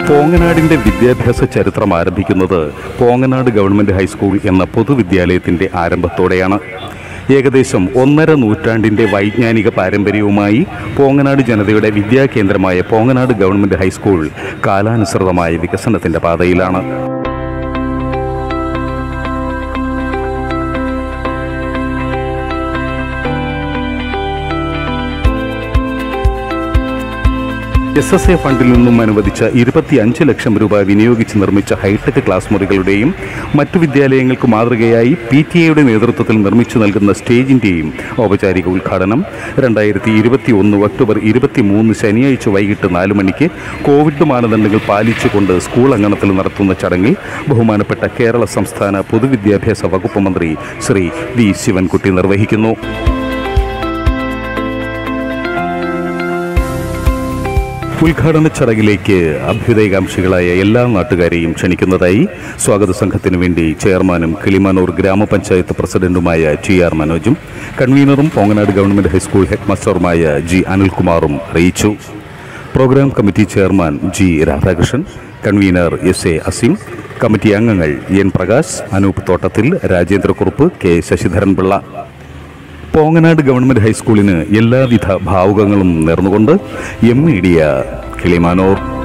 പോങ്ങനാടിന്റെ വിദ്യാഭ്യാസ ചരിത്രം ആരംഭിക്കുന്നത് പോങ്ങനാട് ഗവൺമെന്റ് ഹൈസ്കൂൾ എന്ന പൊതുവിദ്യാലയത്തിന്റെ ആരംഭത്തോടെയാണ് ഏകദേശം ഒന്നര നൂറ്റാണ്ടിന്റെ വൈജ്ഞാനിക പാരമ്പര്യവുമായി പോങ്ങനാട് ജനതയുടെ വിദ്യാകേന്ദ്രമായ പോങ്ങനാട് ഗവൺമെന്റ് ഹൈസ്കൂൾ കാലാനുസൃതമായ വികസനത്തിന്റെ പാതയിലാണ് എസ് എസ് എ ഫണ്ടിൽ നിന്നും അനുവദിച്ച ഇരുപത്തിയഞ്ച് ലക്ഷം രൂപ വിനിയോഗിച്ച് നിർമ്മിച്ച ഹൈടെക് ക്ലാസ് മുറികളുടെയും മറ്റു വിദ്യാലയങ്ങൾക്ക് മാതൃകയായി പി ടി എയുടെ നേതൃത്വത്തിൽ നിർമ്മിച്ചു നൽകുന്ന സ്റ്റേജിന്റെയും ഔപചാരിക ഉദ്ഘാടനം രണ്ടായിരത്തി ഇരുപത്തി ഒന്ന് ഒക്ടോബർ ഇരുപത്തിമൂന്ന് ശനിയാഴ്ച വൈകിട്ട് നാല് മണിക്ക് കോവിഡ് മാനദണ്ഡങ്ങൾ പാലിച്ചുകൊണ്ട് സ്കൂൾ അങ്കണത്തിൽ നടത്തുന്ന ചടങ്ങിൽ ബഹുമാനപ്പെട്ട കേരള സംസ്ഥാന പൊതുവിദ്യാഭ്യാസ വകുപ്പ് മന്ത്രി ശ്രീ വി ശിവൻകുട്ടി നിർവഹിക്കുന്നു ഉദ്ഘാടന ചടങ്ങിലേക്ക് അഭ്യുദയകാംക്ഷികളായ എല്ലാ നാട്ടുകാരെയും ക്ഷണിക്കുന്നതായി സ്വാഗത സംഘത്തിനു വേണ്ടി ചെയർമാനും കിളിമാനൂർ ഗ്രാമപഞ്ചായത്ത് പ്രസിഡന്റുമായ ടി ആർ മനോജും കൺവീനറും പോങ്ങനാട് ഗവൺമെന്റ് ഹൈസ്കൂൾ ഹെഡ്മാസ്റ്ററുമായ ജി അനിൽകുമാറും അറിയിച്ചു programme committee chairman G Radhakrishnan convener S A Aseem committee അംഗങ്ങൾ N Prakash Anoop Thottathil Rajendra Kurup K Sasidharan Pillai Ponganad government ഹൈസ്കൂളിന് എല്ലാവിധ ഭാവുകങ്ങളും നേർന്നുകൊണ്ട് എം മീഡിയ കിളിമാനൂർ